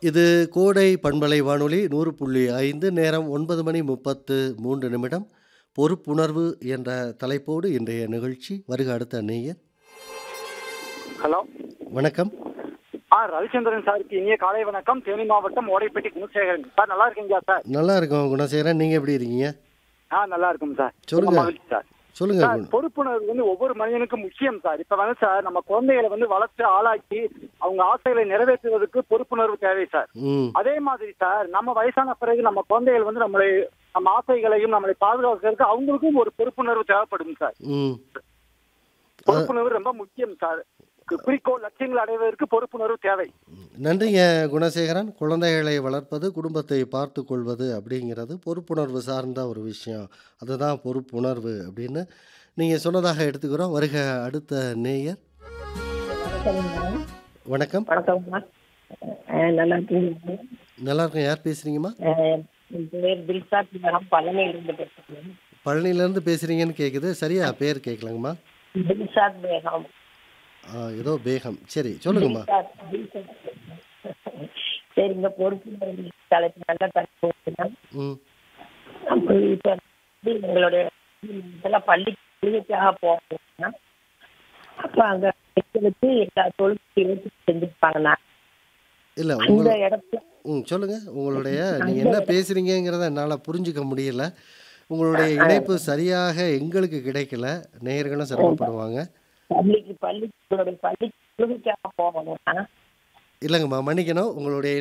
இது கோடை பண்பலை வானொலி 100.5 நேரம் 9 மணி 33 நிமிடம். பொறுப்புணர்வு என்ற தலைப்போடு இன்றைய நிகழ்ச்சி. வருக அடுத்த நேயர். ஹலோ வணக்கம். ஆ ரவிச்சந்திரன் சாருக்கு இனிய காலை வணக்கம் தேனி மாவட்டம் ஓடைப்பட்டி குணசேகரன் சார் நல்லா இருக்கீங்களா சார் நல்லா இருக்கோம் குணசேகரன். நீங்க எப்படி இருக்கீங்க? ஆ நல்லா இருக்கும் சார் சொல்லுங்க. ரொம்ப மகிழ்ச்சி சார் சொல்லுங்க சார் குண பொறுப்புணர்வு வந்து ஒவ்வொரு மனிதனுக்கும் முக்கியம் சார் இப்ப வந்து சார் நம்ம குழந்தைகளை வந்து வளர்த்து ஆளாக்கி அவங்க ஆசைகளை நிறைவேற்றுவதற்கு பொறுப்புணர்வு தேவை சார் ம். அதே மாதிரி சார் நம்ம வயசான பிறகு நம்ம குழந்தைகள் வந்து நம்மளை நம்ம ஆசைகளையும் நம்மளை பாதுகாக்கிறதுக்கு அவங்களுக்கும் ஒரு பொறுப்புணர்வு தேவைப்படும் சார் ம். பொறுப்புணர்வு ரொம்ப முக்கியம் சார் குறிக்கோள் லட்சியங்கள் அடைவதற்கு பொறுப்புணர்வு தேவை நன்றிங்க குணசேகரன். குழந்தைகளை வளர்ப்பது, குடும்பத்தை பார்த்துக் கொள்வது அப்படிங்கிறது பொறுப்புணர்வு சார்ந்த ஒரு விஷயம். அதுதான் பொறுப்புணர்வு அப்படின்னு நீங்க சொன்னதாக எடுத்துக்கிறோம். வருக அடுத்த நேயர். வணக்கம்ங்க. வணக்கம். வணக்கம்மா அஹ் நல்லா இருக்கீங்களா நல்லா இருக்கேன். யார் பேசுறீங்கம்மா? அஹ் என் பேர் தில்ஷாத் மேடம் பழனியிலிருந்து பேசுகிறேன் பழனியிலேருந்து பேசுறீங்கன்னு கேட்குது. சரியா பேர் கேட்கலங்கம்மா. தில்ஷாத் பேகம் ஆ, ஏதோ பேகம். சரி சொல்லுங்கம்மா. தில்ஷாத் தில்ஷாத் சரிங்க பொறுப்பு தலைப்பு நல்ல தலைப்பு தான். ம். அப்போ இப்போ வந்து எங்களுடைய இதெல்லாம் பள்ளி கல்விக்காக போகிறோம்னா அப்போ அங்கே வச்சு எல்லா தொழில் செஞ்சுருப்பாங்கண்ணா இல்ல அந்த உங்கள இடத்துல ம் சொல்லுங்க. உங்களுடைய நீங்க என்ன பேசுறீங்கங்கிறத என்னால புரிஞ்சுக்க முடியல. உங்களுடைய இணைப்பு சரியாக எங்களுக்கு கிடைக்கல. நேயர்களும் சிரமப்படுவாங்க. பள்ளிக்கு பள்ளி எங்களுடைய பள்ளி கல்விக்காக போகணும்னா இல்லங்கம்மா மன்னிக்கணும். உங்களுடைய